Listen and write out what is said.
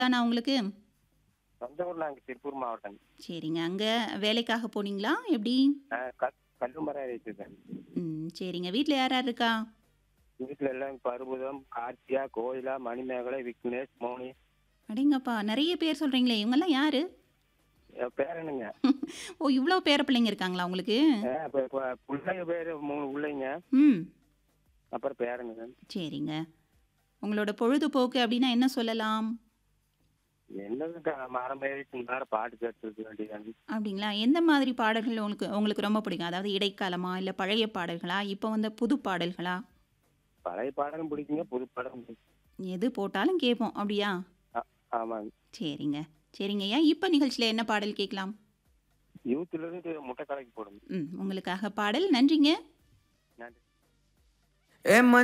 தானா உங்களுக்கு? சொந்த ஊர் நாங்க திருப்பூர் மாவட்டம். சரிங்க. அங்க வேலைக்காக போனீங்களா? எப்படி? ஆ க கல்லுமரம் ஏறிட்டுருக்கேன். ம். சரிங்க. வீட்ல யார் யார் இருக்கா? வீட்ல எல்லாம் பருவதம், கார்த்தியா, கோயிலா, மணிமேகலை, விக்னேஷ், மோனி. அடேங்கப்பா! நெறைய பேர் சொல்றீங்களே! இவங்கலாம் யாரு? என் பேரனுங்க. ஓ! இவ்ளோ பேர பிள்ளைங்க இருக்காங்களா உங்களுக்கு? ஆ இப்ப இப்ப புள்ளைங்க பேரு 3 புள்ளைங்க. ம். அப்புறம் பேரனுங்க. சரிங்க. உங்களோட பொழுதுபோக்கு அப்டின்னா என்ன சொல்லலாம்? என்னதுக்கா மரம் ஏறிட்டு நேரம் பாட்டு கேட்டுட்டு இருக்க வேண்டியதாங்க. அப்டிங்களா? எந்த மாதிரி பாடல்கள் உங்களுக்கு உங்களுக்கு ரொம்ப பிடிக்கும்? அதாவது இடைக்காலமா? இல்ல பழைய பாடல்களா? இப்ப வந்த புது பாடல்களா? பழைய பாடலும் பிடிக்குங்க, புது பாடலும் பிடிக்கும். எது போட்டாலும் கேட்போம். அப்டியா? ஆ ஆமாங்க. சரிங்க. சரிங்கய்யா. இப்ப நிகழ்ச்சியில என்ன பாடல் கேட்கலாம்? யூத்ல இருந்து முட்டை கலக்கி போடுங்க. ம். உங்களுக்காக பாடல். நன்றிங்க. நன்றி. ஏ ம